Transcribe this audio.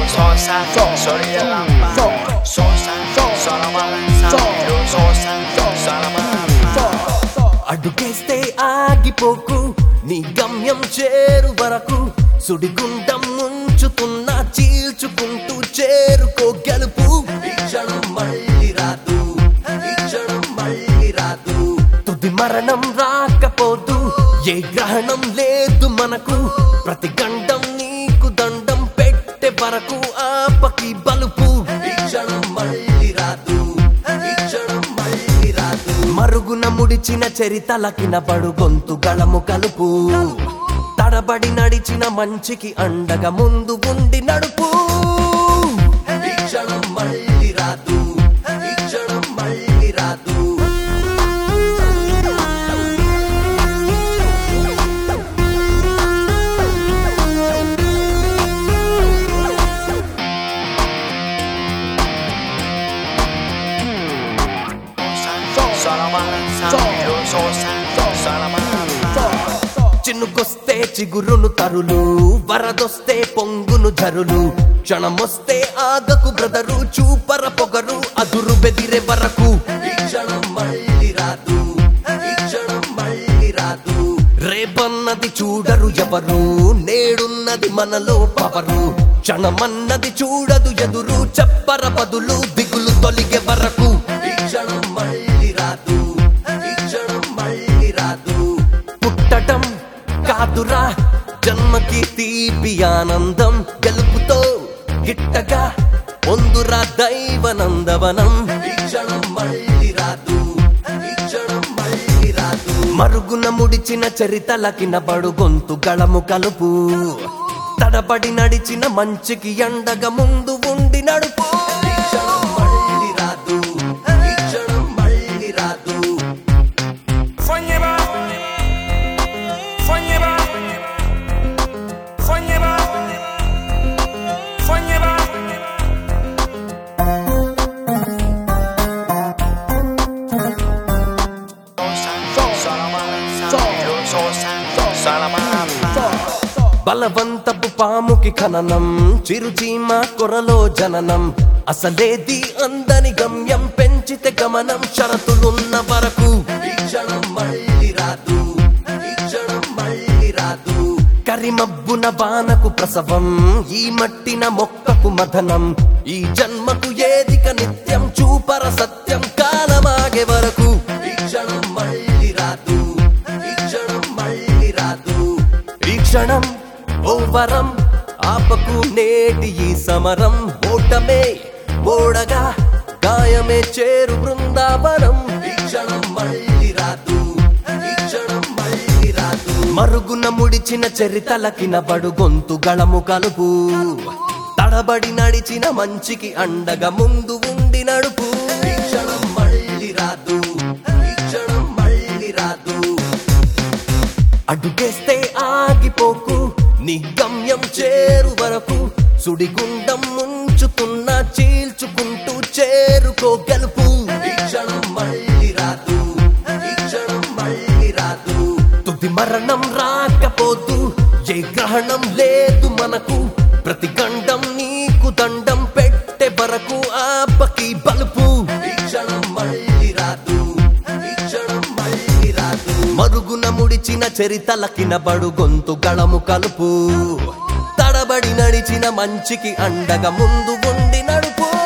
sosa, soria lampa, sosa, sola balanza, sosa, sola balanza. అడుగేస్తే ఆగిపోకు నీ గమ్యం చేరు వరకు సుడిగుండం ముంచుతున్న చీల్చుకుంటూ చేరుకో గెలుపు ఈ క్షణం మళ్ళీ రాదు ఈ క్షణం మళ్ళీ రాదు తుది మరణం రాకపోదు ఏ గ్రహణం లేదు మనకు ప్రతి గండం నీకు దండం పెట్టే వరకు ఆపకి బలుపు ఈ క్షణం మళ్ళీ రాదు ఈ క్షణం మళ్ళీ రాదు మరుగున ముడిచిన చరితలకిన బడు గొంతు గళము కలుపు తడబడి నడిచిన మంచికి అండగా ముందు ఉండి నడుపు ఈ క్షణం మళ్ళీ రాదు ఈ క్షణం మళ్ళీ రాదు Sola balanza, sosa, sola balanza. చిన్నుకొస్తే చిగురును తరులు వరదొస్తే పొంగును జరులు క్షణమొస్తే ఆగకు బ్రదరు చూపర పొగరు అదురు బెదిరే వరకు ఈ క్షణం మళ్ళీ రాదు ఈ క్షణం మళ్ళీ రాదు రేపన్నది చూడరు ఎవరు నేడున్నది మనలో పవరు క్షణమన్నది చూడదు ఎదురు చెప్పర బదులు దిగులు తొలిగే వరకు ఈ క్షణం మళ్ళీ రాదు ఈ క్షణం మళ్ళీ రాదు పుట్టటం కాదురా జన్మకి తీపి ఆనందం గెలుపుతో గిట్టగా పొందురా దైవనందవనం ఈ క్షణం మళ్ళీ రాదు ఈ క్షణం మళ్ళీ రాదు మరుగున ముడిచిన చరితలకిన బడు గొంతు గళము కలుపు తడబడి నడిచిన మంచికి ఎండగా ముందు ఉండి నడుపు ఈ క్షణం మళ్ళీ రాదు ఈ క్షణం మళ్ళీ రాదు Fonieba Fonieba Fonieba Fonieba Sola balanza, sosa, sola balanza. బలవంతపు పాముకి ఖననం చిరుచీమ కొరలో జననం అసలేది అందని గమ్యం పెంచితే గమనం షరతులున్న వరకు ఈ క్షణం మళ్ళీ రాదు ఈ క్షణం మళ్ళీ రాదు కరిమబ్బున వానకు ప్రసవం ఈ మట్టిన మొక్కకు మథనం ఈ జన్మకు ఏదిక నిత్యం చూపర సత్యం కాలమాగే వరకు ఈ క్షణం మళ్ళీ రాదు ఈ క్షణం మళ్ళీ రాదు ఈ క్షణం ఓ వరం ఆపకు నేటి ఈ సమరం ఓటమే ఓడగా గాయమే చేరు బృందావనం ఈ క్షణం మళ్ళీ రాదు ఈ క్షణం మళ్ళీ రాదు మరుగున ముడిచిన చరితలకిన బడు గొంతు గళము కలుపు తడబడి నడిచిన మంచికి అండగా ముందు ఉండి నడుపు ఈ క్షణం మళ్ళీ రాదు ఈ క్షణం మళ్ళీ రాదు అడుగేస్తే ఆగిపోకు నీ గమ్యం చేరు వరకు సుడిగుండం ముంచుతున్న చీల్చుకుంటూ చేరుకో గెలుపు ఈ క్షణం మళ్ళీ రాదు ఈ క్షణం మళ్ళీ రాదు తుది మరణం రాకపోదు ఏ గ్రహణం లేదు మనకు ప్రతి గండం నీకు దండం పెట్టే వరకు ఆపకి బలుపు ఈ క్షణం మళ్ళీ రాదు ఈ క్షణం మళ్ళీ రాదు మరుగున ముడిచిన చరితలకిన బడు గొంతు గళము కలుపు తడబడి నడిచిన మంచికి అండగా ముందు ఉండి నడుపు